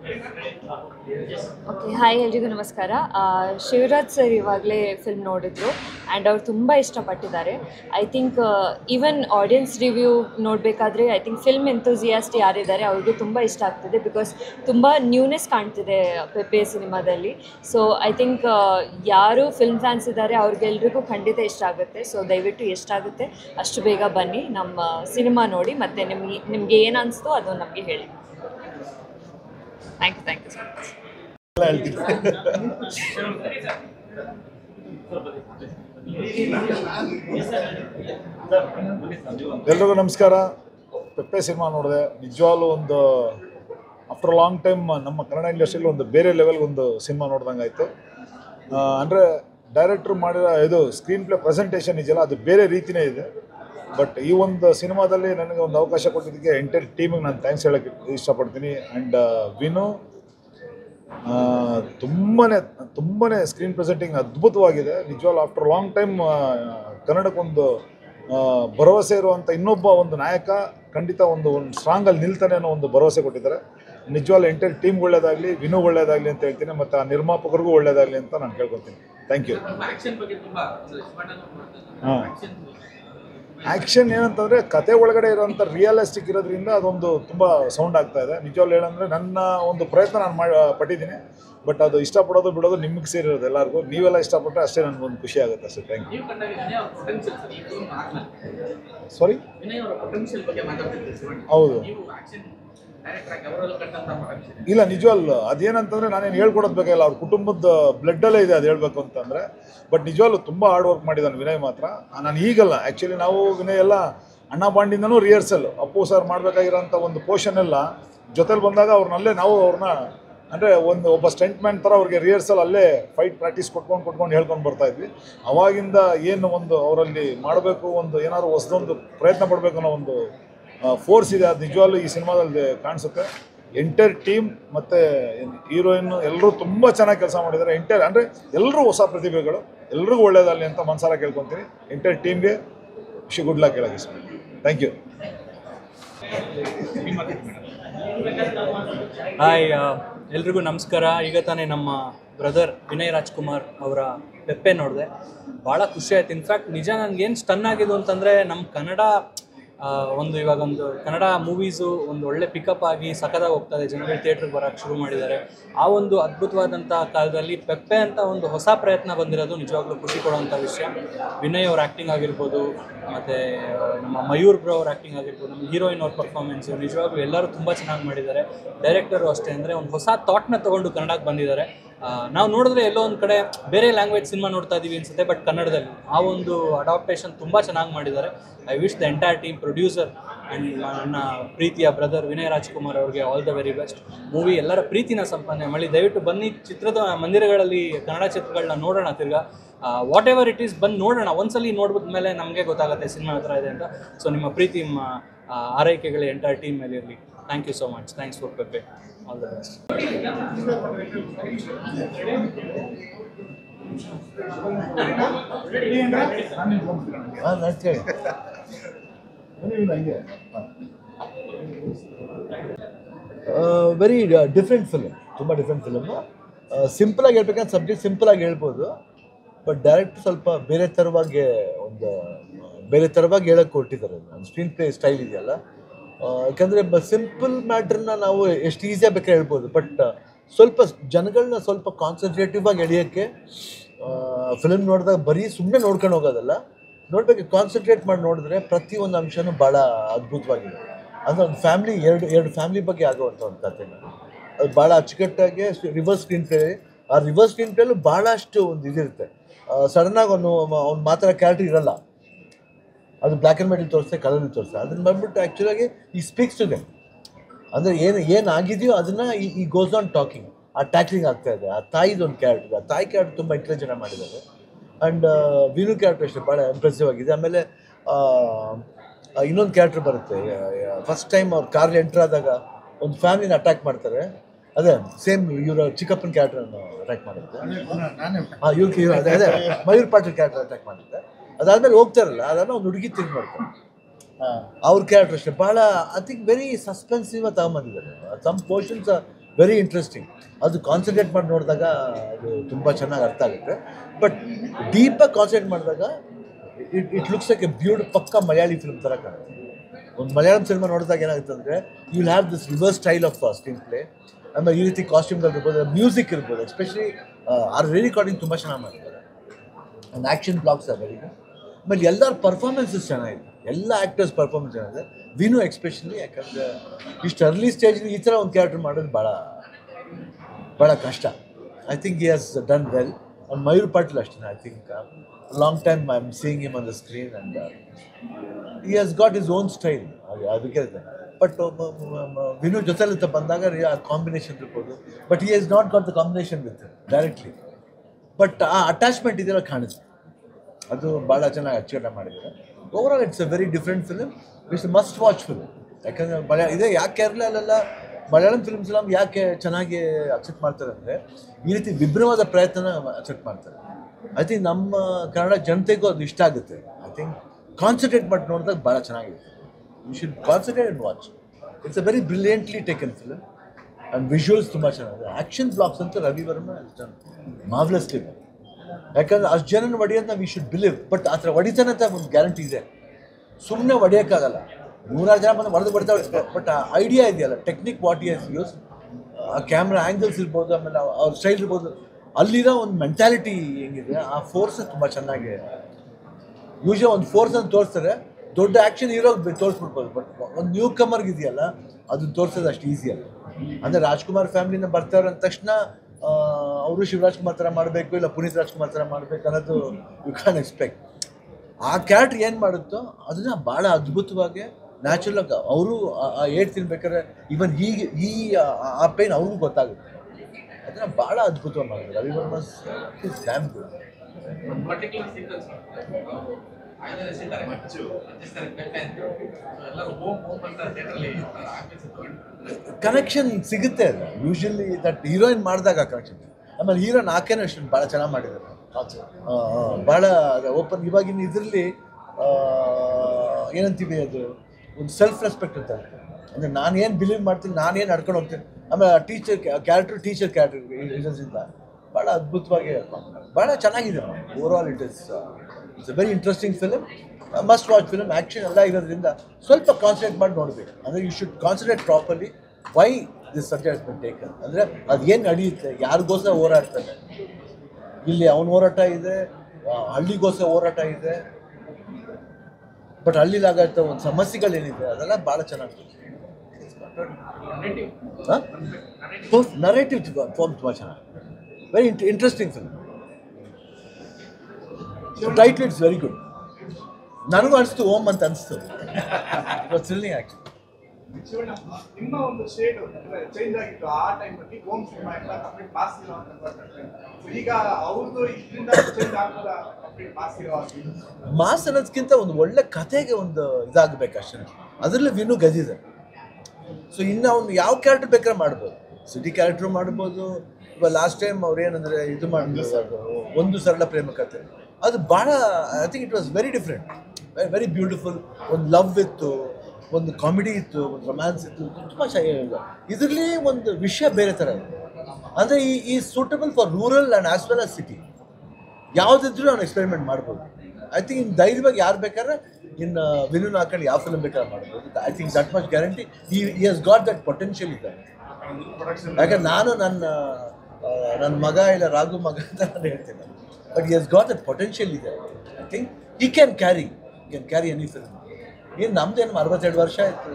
Okay hi ಎಲ್ರಿಗೂ ನಮಸ್ಕಾರ ಆ, ಶಿವರಾಜ್ ಸರ್ ಇವಾಗಲೇ ಫಿಲ್ಮ್ ನೋಡಿದ್ರು ಆ್ಯಂಡ್ ಅವ್ರು ತುಂಬ ಇಷ್ಟಪಟ್ಟಿದ್ದಾರೆ I think even audience review ನೋಡಬೇಕಾದ್ರೆ ಐ ಥಿಂಕ್ ಫಿಲ್ಮ್ ಎಂತೂಸಿಯಾಸ್ಟ್ ಯಾರಿದ್ದಾರೆ ಅವ್ರಿಗೂ ತುಂಬ ಇಷ್ಟ ಆಗ್ತಿದೆ ಬಿಕಾಸ್ ತುಂಬ ನ್ಯೂನೆಸ್ ಕಾಣ್ತಿದೆ ಪೆಪ್ಪೆ ಸಿನಿಮಾದಲ್ಲಿ ಸೊ ಐ ಥಿಂಕ್ ಯಾರು ಫಿಲ್ಮ್ ಫ್ಯಾನ್ಸ್ ಇದ್ದಾರೆ ಅವ್ರಿಗೆಲ್ರಿಗೂ ಖಂಡಿತ ಇಷ್ಟ ಆಗುತ್ತೆ ಸೊ ದಯವಿಟ್ಟು ಎಷ್ಟಾಗುತ್ತೆ ಅಷ್ಟು ಬೇಗ ಬನ್ನಿ ನಮ್ಮ ಸಿನಿಮಾ ನೋಡಿ ಮತ್ತು ನಿಮಗೆ ನಿಮಗೆ ಏನು ಅನಿಸ್ತೋ ಅದು ನಮಗೆ ಹೇಳಿ thank you thank you so much ಎಲ್ಲ ಹೇಳ್ತೀನಿ ಎಲ್ರಿಗೂ ನಮಸ್ಕಾರ ಪೆಪ್ಪೆ ಸಿನಿಮಾ ನೋಡಿದೆ ನಿಜವಾಗ್ಲೂ ಒಂದು ಆಫ್ಟರ್ ಲಾಂಗ್ ಟೈಮ್ ನಮ್ಮ ಕನ್ನಡ ಇಂಡಸ್ಟ್ರಿಯಲ್ಲಿ ಒಂದು ಬೇರೆ ಲೆವೆಲ್ಗೆ ಒಂದು ಸಿನಿಮಾ ನೋಡ್ದಂಗೆ ಆಯಿತು ಅಂದರೆ ಡೈರೆಕ್ಟ್ರು ಮಾಡಿರೋ ಇದು ಸ್ಕ್ರೀನ್ ಪ್ಲೇ ಪ್ರೆಸೆಂಟೇಷನ್ ಇದೆಯಲ್ಲ ಅದು ಬೇರೆ ರೀತಿಯೇ ಇದೆ ಬಟ್ ಈ ಒಂದು ಸಿನಿಮಾದಲ್ಲಿ ನನಗೆ ಒಂದು ಅವಕಾಶ ಕೊಟ್ಟಿದ್ದಕ್ಕೆ ಎಂಟೈರ್ ಟೀಮಿಗೆ ನಾನು ಥ್ಯಾಂಕ್ಸ್ ಹೇಳೋಕ್ಕೆ ಇಷ್ಟಪಡ್ತೀನಿ ಆ್ಯಂಡ್ ವಿನು ತುಂಬಾ ತುಂಬಾ ಸ್ಕ್ರೀನ್ ಪ್ರೆಸೆಂಟಿಂಗ್ ಅದ್ಭುತವಾಗಿದೆ ನಿಜವಾಗ್ಲೂ ಆಫ್ಟರ್ ಲಾಂಗ್ ಟೈಮ್ ಕನ್ನಡಕ್ಕೊಂದು ಆ, ಭರವಸೆ ಇರುವಂಥ ಇನ್ನೊಬ್ಬ ಒಂದು ನಾಯಕ ಖಂಡಿತ ಒಂದು ಒಂದು ಸ್ಟ್ರಾಂಗಲ್ಲಿ ನಿಲ್ತಾನೆ ಅನ್ನೋ ಒಂದು ಭರವಸೆ ಕೊಟ್ಟಿದ್ದಾರೆ ನಿಜವಾಗ್ಲೂ ಎಂಟೈರ್ ಟೀಮ್ ಒಳ್ಳೇದಾಗಲಿ ವಿನು ಒಳ್ಳೇದಾಗಲಿ ಅಂತ ಹೇಳ್ತೀನಿ ಮತ್ತು ಆ ನಿರ್ಮಾಪಕರಿಗೂ ಒಳ್ಳೇದಾಗಲಿ ಅಂತ ನಾನು ಕೇಳ್ಕೊತೀನಿ ಥ್ಯಾಂಕ್ ಯು ಆಕ್ಷನ್ ಬಗ್ಗೆ ತುಂಬಾ ಒಂದು ಶಿವಣ್ಣನ ಹಾ. ಆಕ್ಷನ್ ಆ್ಯಕ್ಷನ್ ಏನಂತಂದರೆ ಕತೆ ಒಳಗಡೆ ಇರೋಂಥ ರಿಯಲಿಸ್ಟಿಕ್ ಇರೋದ್ರಿಂದ ಅದೊಂದು ತುಂಬ ಸೌಂಡ್ ಆಗ್ತಾ ಇದೆ ನಿಜವಾಗ್ಲೂ ಹೇಳಂದರೆ ನನ್ನ ಒಂದು ಪ್ರಯತ್ನ ನಾನು ಮಾಡಿ ಪಟ್ಟಿದ್ದೀನಿ ಬಟ್ ಅದು ಇಷ್ಟಪಡೋದು ಬಿಡೋದು ನಿಮಗೆ ಸೇರಿರೋದು ಎಲ್ಲರಿಗೂ ನೀವೆಲ್ಲ ಇಷ್ಟಪಟ್ಟರೆ ಅಷ್ಟೇ ನನಗೊಂದು ಖುಷಿ ಆಗುತ್ತೆ ಅಷ್ಟೇ ಥ್ಯಾಂಕ್ ಯು ನೀವು ಕಂಡಾಗ ವಿನಯ್ ಅವರ ಪೊಟೆನ್ಷಿಯಲ್ ಸರ್ ಈ ಫಿಲ್ಮ್ ಆದ್ಮೇಲೆ ಸಾರಿ ವಿನಯ್ ಅವರ ಪೊಟೆನ್ಷಿಯಲ್ ಬಗ್ಗೆ ಮಾತಾಡ್ತಿದ್ದೆ ಶಿವಣ್ಣ ಹೌದು. ನೀವು ಆಕ್ಷನ್ ಡೈರೆಕ್ಟರ್ ಆಗಿ ಅವರಲ್ಲಿ ಕಂಡಂತ ಪೊಟೆನ್ಷಿಯಲ್ ಇಲ್ಲ ನಿಜವಲ್ಲ ಅದೇನಂತಂದರೆ ನಾನೇನು ಹೇಳ್ಕೊಡೋದು ಬೇಕಾಗಿಲ್ಲ ಅವ್ರ ಕುಟುಂಬದ ಬ್ಲಡ್ಡಲ್ಲೇ ಇದೆ ಅದು ಹೇಳಬೇಕು ಅಂತಂದರೆ ಬಟ್ ನಿಜವಾಗ್ಲೂ ತುಂಬ ಹಾರ್ಡ್ ವರ್ಕ್ ಮಾಡಿದ್ದಾನೆ ವಿನಯ್ ಮಾತ್ರ ನಾನು ಈಗಲ್ಲ ಆ್ಯಕ್ಚುಲಿ ನಾವು ವಿನಯ್ ಎಲ್ಲ ಅಣ್ಣ ಬಾಂಡಿಂದನೂ ರಿಹರ್ಸಲ್ ಅಪ್ಪು ಸರ್ ಮಾಡಬೇಕಾಗಿರೋಂಥ ಒಂದು ಪೋರ್ಷನ್ ಎಲ್ಲ ಜೊತೆಲಿ ಬಂದಾಗ ಅವ್ರನ್ನಲ್ಲೇ ನಾವು ಅವ್ರನ್ನ ಅಂದರೆ ಒಂದು ಒಬ್ಬ ಸ್ಟೆಂಟ್ ಮ್ಯಾನ್ ಥರ ಅವ್ರಿಗೆ ರಿಹರ್ಸಲ್ ಅಲ್ಲೇ ಫೈಟ್ ಪ್ರಾಕ್ಟೀಸ್ ಕೊಟ್ಕೊಂಡು ಕೊಟ್ಕೊಂಡು ಹೇಳ್ಕೊಂಡು ಬರ್ತಾ ಇದ್ವಿ ಅವಾಗಿಂದ ಏನು ಒಂದು ಅವರಲ್ಲಿ ಮಾಡಬೇಕು ಒಂದು ಏನಾದ್ರು ಹೊಸದೊಂದು ಪ್ರಯತ್ನ ಪಡಬೇಕು ಅನ್ನೋ ಒಂದು ಫೋರ್ಸ್ ಇದೆ ಅದು ನಿಜವಾಗ್ಲೂ ಈ ಸಿನಿಮಾದಲ್ಲಿ ಕಾಣಿಸುತ್ತೆ ಎಂಟೈರ್ ಟೀಮ್ ಮತ್ತು ಹೀರೋಯಿನ್ ಎಲ್ಲರೂ ತುಂಬ ಚೆನ್ನಾಗಿ ಕೆಲಸ ಮಾಡಿದ್ದಾರೆ ಎಂಟೈರ್ ಅಂದರೆ ಎಲ್ಲರೂ ಹೊಸ ಪ್ರತಿಭೆಗಳು ಎಲ್ರಿಗೂ ಒಳ್ಳೇದಾಗಲಿ ಅಂತ ಮನಸಾರ ಕೇಳ್ಕೊತೀನಿ ಎಂಟೈರ್ ಟೀಮ್ಗೆ ಖುಷಿ ಗುಡ್ ಲಕ್ ಹೇಳಕ್ಕೆ ಇಷ್ಟ ಥ್ಯಾಂಕ್ ಯು ಹಾಯ್ ಎಲ್ರಿಗೂ ನಮಸ್ಕಾರ ಈಗ ತಾನೇ ನಮ್ಮ ಬ್ರದರ್ ವಿನಯ್ ರಾಜ್ಕುಮಾರ್ ಅವರ ಪೆಪ್ಪೆ ನೋಡಿದೆ ಭಾಳ ಖುಷಿ ಆಯ್ತು ಇನ್ಫ್ಯಾಕ್ಟ್ ನಿಜ ನನಗೇನು ಸ್ಟನ್ ಆಗಿದ್ದು ಅಂತಂದರೆ ನಮ್ಮ ಕನ್ನಡ ಆ, ಒಂದು ಇವಾಗ ಒಂದು ಕನ್ನಡ ಮೂವೀಸು ಒಂದು ಒಳ್ಳೆ ಪಿಕಪ್ ಆಗಿ ಸಖತ್ತಾಗಿ ಹೋಗ್ತಾ ಇದೆ ಜನಗಳು ಥಿಯೇಟ್ರಿಗೆ ಬರೋಕ್ಕೆ ಶುರು ಮಾಡಿದ್ದಾರೆ ಆ ಒಂದು ಅದ್ಭುತವಾದಂಥ ಕಾಲದಲ್ಲಿ ಪೆಪ್ಪೆ ಅಂತ ಒಂದು ಹೊಸ ಪ್ರಯತ್ನ ಬಂದಿರೋದು ನಿಜವಾಗ್ಲೂ ಖುಷಿ ಕೊಡುವಂಥ ವಿಷಯ ವಿನಯ್ ಅವ್ರ ಆ್ಯಕ್ಟಿಂಗ್ ಆಗಿರ್ಬೋದು ಮತ್ತು ನಮ್ಮ ಮಯೂರ್ ಬ್ರೋ ಅವ್ರ ಆ್ಯಕ್ಟಿಂಗ್ ಆಗಿರ್ಬೋದು ನಮ್ಮ ಹೀರೋಯಿನ್ ಅವ್ರ ಪರ್ಫಾರ್ಮೆನ್ಸು ನಿಜವಾಗ್ಲೂ ಎಲ್ಲರೂ ತುಂಬ ಚೆನ್ನಾಗಿ ಮಾಡಿದ್ದಾರೆ ಡೈರೆಕ್ಟರು ಅಷ್ಟೇ ಅಂದರೆ ಒಂದು ಹೊಸ ಥಾಟ್ನ ತೊಗೊಂಡು ಕನ್ನಡಕ್ಕೆ ಬಂದಿದ್ದಾರೆ ನಾವು ನೋಡಿದ್ರೆ ಎಲ್ಲೋ ಒಂದು ಕಡೆ ಬೇರೆ ಲ್ಯಾಂಗ್ವೇಜ್ ಸಿನಿಮಾ ನೋಡ್ತಾ ಇದ್ದೀವಿ ಅನ್ಸುತ್ತೆ ಬಟ್ ಕನ್ನಡದಲ್ಲಿ ಆ ಒಂದು ಅಡಾಪ್ಟೇಷನ್ ತುಂಬ ಚೆನ್ನಾಗಿ ಮಾಡಿದ್ದಾರೆ I wish the entire team producer and ನನ್ನ ಪ್ರೀತಿಯ ಬ್ರದರ್ ವಿನಯ್ ರಾಜ್ಕುಮಾರ್ ಅವ್ರಿಗೆ all the very best movie ಎಲ್ಲರ ಪ್ರೀತಿನ ಸಂಪಾದನೆ ಮಾಡಿ ದಯವಿಟ್ಟು ಬನ್ನಿ ಚಿತ್ರದ ಮಂದಿರಗಳಲ್ಲಿ ಕನ್ನಡ ಚಿತ್ರಗಳನ್ನ ನೋಡೋಣ ತಿರ್ಗಾ ವಾಟ್ ಎವರ್ ಇಟ್ ಈಸ್ ಬಂದು ನೋಡೋಣ ಒಂದ್ಸಲಿ ನೋಡ್ಬಿಟ್ಟ ಮೇಲೆ ನಮಗೆ ಗೊತ್ತಾಗುತ್ತೆ ಸಿನಿಮಾ ಹತ್ರ ಇದೆ ಅಂತ ಸೊ ನಿಮ್ಮ ಪ್ರೀತಿ ನಿಮ್ಮ ಆ, ಆರೈಕೆಗಳು ಎಂಟೈರ್ ಟೀಮ್ ಮೇಲೆ ಇರಲಿ thank you so much thanks for Pepe all the best very different film ತುಂಬ ಡಿಫ್ರೆಂಟ್ ಫಿಲಮ್ ಸಿಂಪಲಾಗಿ ಹೇಳ್ಬೇಕಂದ್ರೆ ಸಬ್ಜೆಕ್ಟ್ ಸಿಂಪಲಾಗಿ ಹೇಳ್ಬೋದು ಬಟ್ ಡೈರೆಕ್ಟ್ ಸ್ವಲ್ಪ ಬೇರೆ ಥರವಾಗಿ ಒಂದು ಆ, ಬೇರೆ ಥರವಾಗಿ ಹೇಳಕ್ಕೆ ಕೊಟ್ಟಿದ್ದಾರೆ ಸ್ಕ್ರೀನ್ ಪ್ಲೇ ಸ್ಟೈಲ್ ಇದೆಯಲ್ಲ ಆ, ಯಾಕಂದರೆ ಸಿಂಪಲ್ ಮ್ಯಾಟ್ರನ್ನ ನಾವು ಎಷ್ಟು ಈಸಿಯಾಗಿ ಬೇಕಾದ್ರೆ ಹೇಳ್ಬೋದು ಬಟ್ ಸ್ವಲ್ಪ ಜನಗಳನ್ನ ಸ್ವಲ್ಪ ಕಾನ್ಸಂಟ್ರೇಟಿವ್ ಆಗಿ ಎಳೆಯೋಕ್ಕೆ ಫಿಲ್ಮ್ ನೋಡಿದಾಗ ಬರೀ ಸುಮ್ಮನೆ ನೋಡ್ಕೊಂಡು ಹೋಗೋದಲ್ಲ ನೋಡ್ಬೇಕು ಕಾನ್ಸಂಟ್ರೇಟ್ ಮಾಡಿ ನೋಡಿದ್ರೆ ಪ್ರತಿಯೊಂದು ಅಂಶನೂ ಭಾಳ ಅದ್ಭುತವಾಗಿದೆ ಅಂದರೆ ಒಂದು ಫ್ಯಾಮ್ಲಿ ಎರಡು ಎರಡು ಫ್ಯಾಮ್ಲಿ ಬಗ್ಗೆ ಆಗುವಂಥ ಒಂದು ಕಥೆನ ಅದು ಭಾಳ ಅಚ್ಚುಕಟ್ಟಾಗಿ ರಿವರ್ಸ್ ಸ್ಕ್ರೀನ್ ಪ್ಲೇ ಆ ರಿವರ್ಸ್ ಸ್ಕ್ರೀನ್ ಪ್ಲೇಲು ಭಾಳಷ್ಟು ಒಂದು ಇದಿರುತ್ತೆ ಸಡನ್ನಾಗಿ ಅವನು ಅವ್ನು ಮಾತಾಡೋ ಕ್ಯಾರೆಕ್ಟರ್ ಇರಲ್ಲ ಅದು ಬ್ಲ್ಯಾಕ್ ಆ್ಯಂಡ್ ವೈಟಲ್ಲಿ ತೋರಿಸ್ತೆ ಕಲರಲ್ಲಿ ತೋರಿಸ್ತೆ ಅದನ್ನ ಬಂದ್ಬಿಟ್ಟು ಆ್ಯಕ್ಚುಲಾಗಿ ಈ ಸ್ಪೀಕ್ಸ್ ಟು ದೆಮ್ ಅಂದರೆ ಏನು ಏನು ಆಗಿದೆಯೋ ಅದನ್ನು ಈ ಈ ಗೋಸ್ ಆನ್ ಟಾಕಿಂಗ್ ಆ ಟ್ಯಾಕ್ಲಿಂಗ್ ಆಗ್ತಾ ಇದೆ ಆ ತಾಯಿದು ಒಂದು ಕ್ಯಾರೆಕ್ಟರ್ ಆ ತಾಯಿ ಕ್ಯಾರೆಕ್ಟರ್ ತುಂಬ ಇಂಟೆಲಿಜೆಂಟ್ ಮಾಡಿದ್ದಾರೆ ಆ್ಯಂಡ್ ವಿನು ಕ್ಯಾರೆಕ್ಟರ್ ಅಷ್ಟೇ ಭಾಳ ಇಂಪ್ರೆಸಿವ್ ಆಗಿದೆ ಆಮೇಲೆ ಇನ್ನೊಂದು ಕ್ಯಾರೆಕ್ಟರ್ ಬರುತ್ತೆ ಫಸ್ಟ್ ಟೈಮ್ ಅವ್ರು ಕಾರಲ್ಲಿ ಎಂಟ್ರ್ ಆದಾಗ ಒಂದು ಫ್ಯಾಮಿಲಿನ ಅಟ್ಯಾಕ್ ಮಾಡ್ತಾರೆ ಅದೇ ಸೇಮ್ ಇವರ ಚಿಕ್ಕಪ್ಪನ ಕ್ಯಾರೆಕ್ಟರ್ನ ಅಟ್ಯಾಕ್ ಮಾಡುತ್ತೆ ಹಾಂ ಇವ್ರಿಗೆ ಅದೇ ಅದೇ ಮಯೂರ್ ಪಾಟೀಲ್ ಕ್ಯಾರೆಕ್ಟರ್ ಅಟ್ಯಾಕ್ ಮಾಡುತ್ತೆ ಅದಾದ್ಮೇಲೆ ಹೋಗ್ತಾರಲ್ಲ ಅದಾದ್ಮೇಲೆ ಒಂದು ಹುಡುಗಿ ತಿಂಗ್ ಮಾಡ್ತಾರೆ ಅವ್ರ ಕ್ಯಾರೆಕ್ಟರ್ ಅಷ್ಟೇ ಭಾಳ ಐ ಥಿಂಕ್ ವೆರಿ ಸಸ್ಪೆನ್ಸಿವ್ ತಗೊಂಬಂದಿದ್ದಾರೆ ಸಮ್ ಪೋರ್ಷನ್ಸ್ ವೆರಿ ಇಂಟ್ರೆಸ್ಟಿಂಗ್ ಅದು ಕಾನ್ಸಂಟ್ರೇಟ್ ಮಾಡಿ ನೋಡಿದಾಗ ಅದು ತುಂಬ ಚೆನ್ನಾಗಿ ಅರ್ಥ ಆಗುತ್ತೆ ಬಟ್ ಡೀಪಾಗಿ ಕಾನ್ಸಂಟ್ರೇಟ್ ಮಾಡಿದಾಗ it it looks like a ಬ್ಯೂಡ್ ಪಕ್ಕ ಮಲಯಾಳಿ ಫಿಲ್ಮ್ ಥರ ಕಾಣುತ್ತೆ ಒಂದು ಮಲಯಾಳಂ ಸಿನಿಮಾ ನೋಡಿದಾಗ ಏನಾಗುತ್ತೆ ಅಂದರೆ you will have this reverse style of screenplay ಆಮೇಲೆ ಈ ರೀತಿ ಕಾಸ್ಟ್ಯೂಮ್ಗಳು ಇರ್ಬೋದು ಮ್ಯೂಸಿಕ್ ಇರ್ಬೋದು ಎಸ್ಪೆಷಲಿ ಆರ್ ರಿ ರೆಕಾರ್ಡಿಂಗ್ ತುಂಬ ಚೆನ್ನಾಗಿ ಮಾಡಿದ್ದಾರೆ and action blocks are very ಆಮೇಲೆ ಎಲ್ಲರ ಪರ್ಫಾರ್ಮೆನ್ಸಸ್ ಚೆನ್ನಾಗಿದೆ ಎಲ್ಲ ಆ್ಯಕ್ಟರ್ಸ್ ಪರ್ಫಾರ್ಮೆನ್ಸ್ ಚೆನ್ನಾಗಿದೆ ವಿನು ಎಕ್ಸ್ಪೆಷಲಿ ಯಾಕಂದರೆ ಇಷ್ಟು ಅರ್ಲಿ ಸ್ಟೇಜಲ್ಲಿ ಈ ಥರ ಒಂದು ಕ್ಯಾರೆಕ್ಟರ್ ಮಾಡೋದು ಭಾಳ ಭಾಳ ಕಷ್ಟ I think he has done well and Mayur Patil ಅಷ್ಟೇ I think long time I am seeing him on the screen and he has got his own style ಅದಕ್ಕೆ ಬಟ್ ವಿನು ಜೊತೆಲಿ ತ ಬಂದಾಗ ಆ ಕಾಂಬಿನೇಷನ್ ಇರ್ಬೋದು but he has not got the combination with directly but ಆ attachment ಇದೆಲ್ಲ ಕಾಣಿಸುತ್ತೆ ಅದು ಭಾಳ ಚೆನ್ನಾಗಿ ಅಚ್ಚುಕಟ್ಟಾಗಿ ಮಾಡಿದ್ದಾರೆ overall it's a very different film it's must watch film ಯಾಕಂದರೆ ಮಲಯಾ ಇದೇ ಯಾಕೆ ಕೇರಳಲ್ಲೆಲ್ಲ ಮಲಯಾಳಂ ಫಿಲ್ಮ್ಸ್ ಎಲ್ಲ ಯಾಕೆ ಚೆನ್ನಾಗಿ ಅಕ್ಸೆಪ್ಟ್ ಮಾಡ್ತಾರೆ ಅಂದರೆ ಈ ರೀತಿ ವಿಭಿನ್ನವಾದ ಪ್ರಯತ್ನ ಅಕ್ಸೆಪ್ಟ್ ಮಾಡ್ತಾರೆ ಐ ಥಿಂಕ್ ನಮ್ಮ ಕನ್ನಡ ಜನತೆಗೂ ಅದು ಇಷ್ಟ ಆಗುತ್ತೆ ಐ ಥಿಂಕ್ ಕಾನ್ಸಂಟ್ರೇಟ್ ಮಾಡಿ ನೋಡಿದಾಗ ಭಾಳ ಚೆನ್ನಾಗಿರುತ್ತೆ you should concentrate and watch it's a very brilliantly taken film and visuals ತುಂಬ ಚೆನ್ನಾಗಿದೆ ಆ್ಯಕ್ಷನ್ ಬ್ಲಾಕ್ಸ್ ಅಂತೂ ರವಿ ವರ್ಮ ಮಾವ್ಲೆಸ್ಲಿ ಯಾಕಂದ್ರೆ ಅಷ್ಟು ಜನನ ಹೊಡೆಯೋದು ನಾವು ವಿ ಶುಡ್ ಬಿಲೀವ್ ಬಟ್ ಆ ಥರ ಹೊಡಿತಾನೆ ಅಂತ ಒಂದು ಗ್ಯಾರಂಟಿ ಇದೆ ಸುಮ್ಮನೆ ಹೊಡೆಯೋಕ್ಕಾಗಲ್ಲ ನೂರಾರು ಜನ ಬಂದು ಹೊಡೆದು ಬಿಡ್ತಾವೆ ಬಟ್ ಆ ಐಡಿಯಾ ಇದೆಯಲ್ಲ ಟೆಕ್ನಿಕ್ ವಾಟ್ ಇಯರ್ಸ್ ಯೂಸ್ ಆ ಕ್ಯಾಮ್ರಾ ಆ್ಯಂಗಲ್ಸ್ ಇರ್ಬೋದು ಆಮೇಲೆ ಅವ್ರ ಸ್ಟೈಲ್ ಇರ್ಬೋದು ಅಲ್ಲಿರೋ ಒಂದು ಮೆಂಟ್ಯಾಲಿಟಿ ಹೆಂಗಿದೆ ಆ ಫೋರ್ಸ್ ತುಂಬ ಚೆನ್ನಾಗಿ ಯೂಶಲಿ ಒಂದು ಫೋರ್ಸನ್ನು ತೋರಿಸ್ತಾರೆ ದೊಡ್ಡ ಆ್ಯಕ್ಷನ್ ಹೀರೋಗೆ ತೋರಿಸ್ಬಿಡ್ಬೋದು ಬಟ್ ಒಂದು ನ್ಯೂ ಕಮರ್ಗೆ ಇದೆಯಲ್ಲ ಅದನ್ನ ತೋರಿಸೋದು ಅಷ್ಟು ಈಸಿ ಅಲ್ಲ ಅಂದರೆ ರಾಜ್ಕುಮಾರ್ ಫ್ಯಾಮಿಲಿನ ಬರ್ತಾರೆ ಅಂದ ತಕ್ಷಣ ಅವರು ಶಿವರಾಜ್ ಕುಮಾರ್ ಥರ ಮಾಡಬೇಕು ಇಲ್ಲ ಪುನೀತ್ ರಾಜ್ಕುಮಾರ್ ಥರ ಮಾಡಬೇಕು ಅನ್ನೋದು ಯು ಕ್ಯಾನ್ ಎಕ್ಸ್ಪೆಕ್ಟ್ ಆ ಕ್ಯಾರೆಕ್ಟರ್ ಏನು ಮಾಡುತ್ತೋ ಅದನ್ನ ಭಾಳ ಅದ್ಭುತವಾಗಿ ನ್ಯಾಚುರಲ್ ಆಗಿ ಅವರು ಆ ಏಟ್ ತಿನ್ಬೇಕಾದ್ರೆ ಇವನ್ ಹೀಗೆ ಈ ಆ- ಆ ಪೇನ್ ಅವ್ರಿಗೂ ಗೊತ್ತಾಗುತ್ತೆ ಅದನ್ನ ಭಾಳ ಅದ್ಭುತವಾಗಿ ಮಾಡಿದ್ರು Ravi Varma is damn good ಒಂದು ಪರ್ಟಿಕ್ಯುಲರ್ ಸೀಕ್ವೆನ್ಸ್ ಆಯ್ತು ಸಿಗ್ತಾರೆ ಮಚ್ಚು ಅಂಜಿಸ್ತಾರೆ ಬೆಟ್ಟೆ ಅಂತ ಎಲ್ಲರೂ ಹೋಮ್ ಹೋಮ್ ಅಂತ ಥಿಯೇಟ್ರಲ್ಲಿ ಆಫೀಸ್ ತಗೊಂಡು ಕನೆಕ್ಷನ್ ಸಿಗುತ್ತೆ ಅದು ಯೂಶಲಿ ದಟ್ ಹೀರೋಯಿನ್ ಮಾಡಿದಾಗ ಕನೆಕ್ಷನ್ ಆಮೇಲೆ ಹೀರೋ ನಾಲ್ಕೇನೋ ಅಷ್ಟು ಭಾಳ ಚೆನ್ನಾಗಿ ಮಾಡಿದ್ದಾರೆ ಆ, ಆ, ಭಾಳ ಓಪನ್ ಇವಾಗಿನ ಇದರಲ್ಲಿ ಏನಂತೀವಿ ಅದು ಒಂದು ಸೆಲ್ಫ್ ರೆಸ್ಪೆಕ್ಟ್ ಅಂತ ಇರುತ್ತೆ. ಅಂದರೆ ನಾನು ಏನು ಬಿಲೀವ್ ಮಾಡ್ತೀನಿ ನಾನೇನು ನಡ್ಕೊಂಡು ಹೋಗ್ತೀನಿ ಆಮೇಲೆ ಟೀಚರ್ ಕ್ಯಾರೆಕ್ಟರ್ ಟೀಚರ್ ಕ್ಯಾರೆಕ್ಟರ್ ಇದರಿಂದ ಭಾಳ ಅದ್ಭುತವಾಗಿ ಭಾಳ ಚೆನ್ನಾಗಿದೆ over all it is it's a very interesting film must watch film action ಎಲ್ಲ ಇರೋದ್ರಿಂದ ಸ್ವಲ್ಪ ಕಾನ್ಸಂಟ್ರೇಟ್ ಮಾಡಿ ನೋಡಬೇಕು ಅಂದರೆ you should concentrate properly why this subject been taken ಅಂದರೆ ಅದು ಏನು ನಡೆಯುತ್ತೆ ಯಾರಿಗೋಸ್ಕರ ಹೋರಾಡ್ತಾನೆ ಇಲ್ಲಿ ಅವನ ಹೋರಾಟ ಇದೆ ಆ, ಹಳ್ಳಿಗೋಸ್ಕರ ಹೋರಾಟ ಇದೆ ಬಟ್ ಹಳ್ಳಿಲಾಗತ್ತ ಒಂದು ಸಮಸ್ಯೆಗಳೇನಿದೆ ಅದೆಲ್ಲ ಭಾಳ ಚೆನ್ನಾಗಿ ನರೇಟಿವ್ ಫಾರ್ಮ್ ತುಂಬ ಚೆನ್ನಾಗಿ very interesting film title it's very good ನನಗೂ ಅನಿಸ್ತು ಓಮ್ ಅಂತ ಅನಿಸ್ತು ಥ್ರಿಲ್ಲಿಂಗ್ ಆ್ಯಕ್ಚುಲಿ ಶಿವಣ್ಣ ನಿಮ್ಮ ಒಂದು ಶೇಡ್ ಚೇಂಜ್ ಆಗಿತ್ತು ಆ ಟೈಮಲ್ಲಿ ಓಂ ಸಿನಿಮಾ ಎಲ್ಲ ಕಂಪ್ಲೀಟ್ ಮಾಸ್ ಹೀರೋ ಅಂತ ಬರ್ತಾರೆ. So ಈಗ ಅವ್ರದ್ದು ಇದರಿಂದ ಚೇಂಜ್ ಆಗ್ಬೋದಾ ಕಂಪ್ಲೀಟ್ ಮಾಸ್ ಹೀರೋ ಆಗಿ ಮಾಸ್ ಅನ್ನೋದಕ್ಕಿಂತ ಒಂದು ಒಳ್ಳೆ ಕಥೆಗೆ ಒಂದು ಇದಾಗಬೇಕು ಅಷ್ಟೇ ಅದರಲ್ಲಿ ವಿನು ಗದಿದೆ ಸೊ ಇನ್ನು ಅವ್ನು ಯಾವ ಕ್ಯಾರೆಕ್ಟರ್ ಬೇಕಾದ್ರೆ ಮಾಡ್ಬೋದು ಸಿಟಿ ಕ್ಯಾರೆಕ್ಟ್ರು ಮಾಡ್ಬೋದು ಇವಾಗ ಲಾಸ್ಟ್ ಟೈಮ್ ಅವ್ರು ಏನಂದರೆ ಇದು ಮಾಡ್ಬೋದು ಅದು ಒಂದು ಸರಳ ಪ್ರೇಮ ಕಥೆ ಅದು ಭಾಳ I think it was very different very beautiful ಒಂದು ಲವ್ ಇತ್ತು ಒಂದು ಕಾಮಿಡಿ ಇತ್ತು ಒಂದು ರೊಮ್ಯಾನ್ಸ್ ಇತ್ತು ತುಂಬ ಚೆನ್ನಾಗಿದೆ ಇದರಲ್ಲಿ ಒಂದು ವಿಷಯ ಬೇರೆ ಥರ ಇದೆ ಅಂದರೆ ಈ ಈ suitable for rural and as well as city ಯಾವುದಿದ್ರು ನಾನು ಎಕ್ಸ್ಪೆರಿಮೆಂಟ್ ಮಾಡ್ಬೋದು ಐ ಥಿಂಕ್ ಇನ್ನು ಧೈರ್ಯವಾಗಿ ಯಾರು ಬೇಕಾದ್ರೆ ಇನ್ನು ವಿಲನ್ ಹಾಕೊಂಡು ಯಾವ ಫಿಲ್ಮ್ ಬೇಕಾದ್ರೆ ಮಾಡ್ಬೋದು I think that much guarantee he he has got that potential ಇದೆ ಯಾಕಂದ್ರೆ ನಾನು ನನ್ನ ಆ, ನನ್ನ ಮಗ ಇಲ್ಲ ರಾಘು ಮಗ ಅಂತ ನಾನು ಹೇಳ್ತೇನೆ but he has got that potential ಇದೆ I think he can carry can carry any film ಏನು ನಮ್ದೇನು ಅರವತ್ತೆರಡು ವರ್ಷ ಆಯ್ತು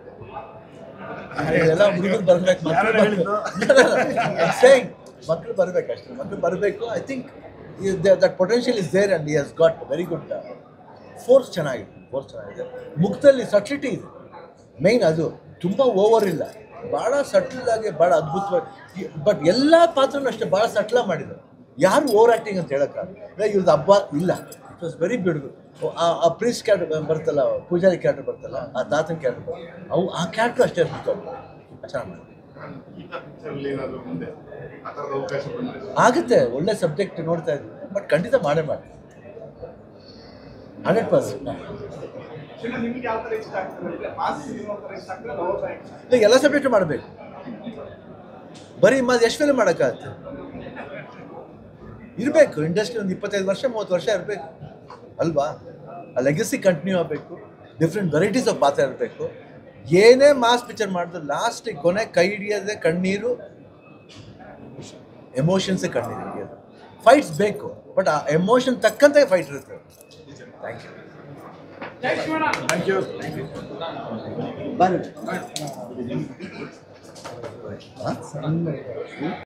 ಎಲ್ಲ ಹುಡುಗರು ಬರ್ಬೇಕು ಮಕ್ಕಳು ಸೇಯಿಂಗ್ ಮಕ್ಕಳು ಬರ್ಬೇಕು ಅಷ್ಟೇ ಮಕ್ಕಳು ಬರಬೇಕು I think that potential is there and he has got very good force ಚೆನ್ನಾಗಿದೆ ಫೋರ್ಸ್ ಚೆನ್ನಾಗಿದೆ ಮುಖದಲ್ಲಿ ಸಟ್ಲಿಟಿ ಇದೆ ಮೇಯ್ನ್ ಅದು ತುಂಬ ಓವರ್ ಇಲ್ಲ ಭಾಳ ಸಟ್ಲ್ ಆಗಿ ಭಾಳ ಅದ್ಭುತವಾಗಿ ಬಟ್ ಎಲ್ಲ ಪಾತ್ರನೂ ಅಷ್ಟೇ ಭಾಳ ಸಟ್ಲ ಮಾಡಿದ್ದಾರೆ ಯಾರು ಓವರ್ ಆ್ಯಕ್ಟಿಂಗ್ ಅಂತ ಹೇಳೋಕ್ಕಾಗಲ್ಲ ಇವ್ರದ್ದು ಹಬ್ಬ ಇಲ್ಲ ಇಟ್ ವಾಸ್ ವೆರಿ ಬ್ಯೂಟಿಫುಲ್ ಆ ಪ್ರೀಸ್ ಕ್ಯಾರೆಕ್ಟರ್ ಬರ್ತಲ್ಲ ಪೂಜಾರಿ ಕ್ಯಾರೆಕ್ಟರ್ ಬರ್ತಲ್ಲ ಆ ತಾತನ ಕ್ಯಾರೆಕ್ಟರ್ ಅವು ಆ ಕ್ಯಾರೆಕ್ಟರ್ ಅಷ್ಟೇ ಅದ್ಭುತ ಚೆನ್ನಾಗಿ ಮಾಡಿ ಇಂಥ ಪಿಕ್ಚರಲ್ಲಿ ಏನಾದ್ರು ಮುಂದೆ ಆ ಥರದ ಅವಕಾಶ ಬಂದರೆ ಆಗುತ್ತೆ ಒಳ್ಳೆ ಸಬ್ಜೆಕ್ಟ್ ನೋಡ್ತಾ ಇದ್ವಿ ಬಟ್ ಖಂಡಿತ ಮಾಡೇ ಮಾಡಿ ಹಂಡ್ರೆಡ್ ಪರ್ಸೆಂಟ್ ಶಿವಣ್ಣ ನಿಮ್ಗೆ ಯಾವ ಥರ ಇಷ್ಟ ಆಗ್ತದೆ ಅಂದ್ರೆ ಮಾಸ್ ಸಿನಿಮಾ ಥರ ಇಷ್ಟ ಆಗ್ತದೆ ಲವ್ ಥರ ಇಷ್ಟ ಆಗ್ತದೆ ಇಲ್ಲ ಎಲ್ಲ ಸಬ್ಜೆಕ್ಟ್ ಮಾಡಬೇಕು ಬರೀ ಮಾತು ಎಷ್ಟು ಫಿಲ್ಮ್ ಮಾಡೋಕ್ಕಾಗತ್ತೆ ಇರಬೇಕು ಇಂಡಸ್ಟ್ರಿ ಒಂದು ಇಪ್ಪತ್ತೈದು ವರ್ಷ ಮೂವತ್ತು ವರ್ಷ ಇರಬೇಕು ಅಲ್ವಾ ಆ ಲೆಗಸಿ ಕಂಟಿನ್ಯೂ ಆಗಬೇಕು ಡಿಫ್ರೆಂಟ್ ವೆರೈಟೀಸ್ ಆಫ್ ಪಾತ್ರ ಇರಬೇಕು ಏನೇ ಮಾಸ್ ಪಿಕ್ಚರ್ ಮಾಡಿದ್ರು ಲಾಸ್ಟಿಗೆ ಕೊನೆ ಕೈ ಹಿಡಿಯೋದೇ ಕಣ್ಣೀರು ಎಮೋಷನ್ಸೇ ಕಣ್ಣೀರು ಹಿಡಿಯೋದು ಫೈಟ್ಸ್ ಬೇಕು ಬಟ್ ಆ ಎಮೋಷನ್ ತಕ್ಕಂತೆ ಫೈಟ್ ಇರುತ್ತೆ ಥ್ಯಾಂಕ್ ಯು ಥ್ಯಾಂಕ್ ಯು ಬನ್ನಿ